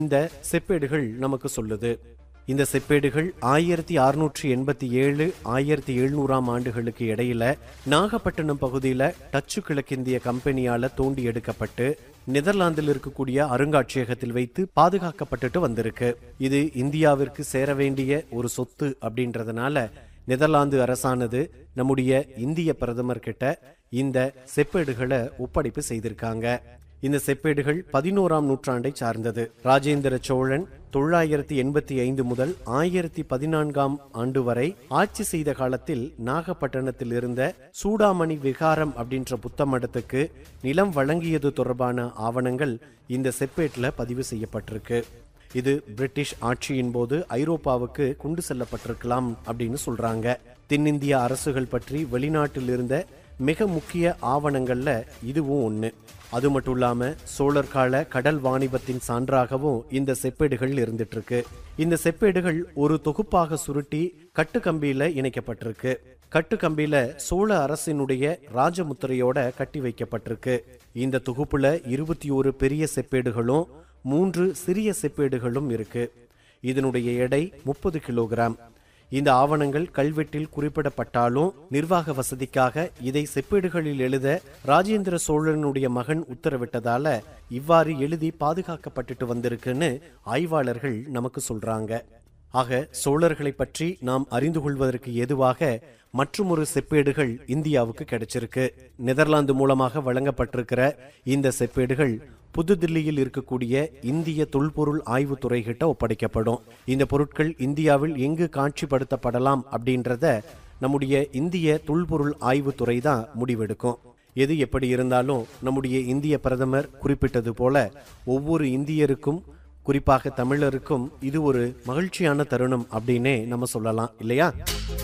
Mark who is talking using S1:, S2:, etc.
S1: இந்த செப்பேடுகள் நமக்கு சொல்லுது இந்த செப்பேடுகள் ஆயிரத்தி அறுநூற்றி எண்பத்தி ஏழு ஆயிரத்தி எழுநூறாம் ஆண்டுகளுக்கு இடையில நாகப்பட்டினம் பகுதியில டச்சு கிழக்கிந்திய கம்பெனியால தோண்டி எடுக்கப்பட்டு நெதர்லாந்தில் இருக்கக்கூடிய அருங்காட்சியகத்தில் வைத்து பாதுகாக்கப்பட்டுட்டு வந்திருக்கு இது இந்தியாவிற்கு சேர வேண்டிய ஒரு சொத்து அப்படின்றதுனால நெதர்லாந்து அரசானது நம்முடைய இந்திய பிரதமர் கிட்ட இந்த செப்பேடுகளை ஒப்படைப்பு செய்திருக்காங்க இந்த செப்பேடுகள் பதினோராம் நூற்றாண்டை சார்ந்தது ராஜேந்திர சோழன் தொள்ளாயிரத்தி எண்பத்தி ஐந்து முதல் ஆயிரத்தி பதினான்காம் ஆண்டு வரை ஆட்சி செய்த காலத்தில் நாகப்பட்டினத்தில் இருந்த சூடாமணி விகாரம் அப்படின்ற புத்த மடத்துக்கு நிலம் வழங்கியது தொடர்பான ஆவணங்கள் இந்த செப்பேட்டில் பதிவு செய்யப்பட்டிருக்கு இது பிரிட்டிஷ் ஆட்சியின் போது ஐரோப்பாவுக்கு கொண்டு செல்லப்பட்டிருக்கலாம் அப்படின்னு சொல்றாங்க தென்னிந்திய அரசுகள் பற்றி வெளிநாட்டில் இருந்த மிக முக்கிய ஆவணங்கள்ல இதுவும் ஒண்ணு அது மட்டும் இல்லாம சோழர் கால கடல் வாணிபத்தின் சான்றாகவும் இந்த செப்பேடுகள் இருந்துட்டு இருக்கு இந்த செப்பேடுகள் ஒரு தொகுப்பாக சுருட்டி கட்டுக்கம்பியில இணைக்கப்பட்டிருக்கு கட்டுக்கம்பியில சோழ அரசினுடைய ராஜமுத்திரையோட கட்டி வைக்கப்பட்டிருக்கு இந்த தொகுப்புல இருபத்தி ஒரு பெரிய செப்பேடுகளும் மூன்று சிறிய செப்பேடுகளும் இருக்கு இதனுடைய எடை முப்பது கிலோகிராம் இந்த ஆவணங்கள் கல்வெட்டில் குறிப்பிடப்பட்டாலும் நிர்வாக வசதிக்காக இதை செப்பேடுகளில் எழுத ராஜேந்திர சோழனுடைய மகன் உத்தரவிட்டதால இவ்வாறு எழுதி பாதுகாக்கப்பட்டுட்டு வந்திருக்குன்னு ஆய்வாளர்கள் நமக்கு சொல்றாங்க ஆக சோழர்களை பற்றி நாம் அறிந்து கொள்வதற்கு ஏதுவாக மற்றுமொரு செப்பேடுகள் இந்தியாவுக்கு கிடைச்சிருக்கு நெதர்லாந்து மூலமாக வழங்கப்பட்டிருக்கிற இந்த செப்பேடுகள் புதுதில்லியில் இருக்கக்கூடிய இந்திய தொல்பொருள் ஆய்வுத்துறை கிட்ட ஒப்படைக்கப்படும் இந்த பொருட்கள் இந்தியாவில் எங்கு காட்சிப்படுத்தப்படலாம் அப்படின்றத நம்முடைய இந்திய தொல்பொருள் ஆய்வுத்துறை தான் முடிவெடுக்கும் எது எப்படி இருந்தாலும் நம்முடைய இந்திய பிரதமர் குறிப்பிட்டது போல ஒவ்வொரு இந்தியருக்கும் குறிப்பாக தமிழருக்கும் இது ஒரு மகிழ்ச்சியான தருணம் அப்படின்னே நம்ம சொல்லலாம் இல்லையா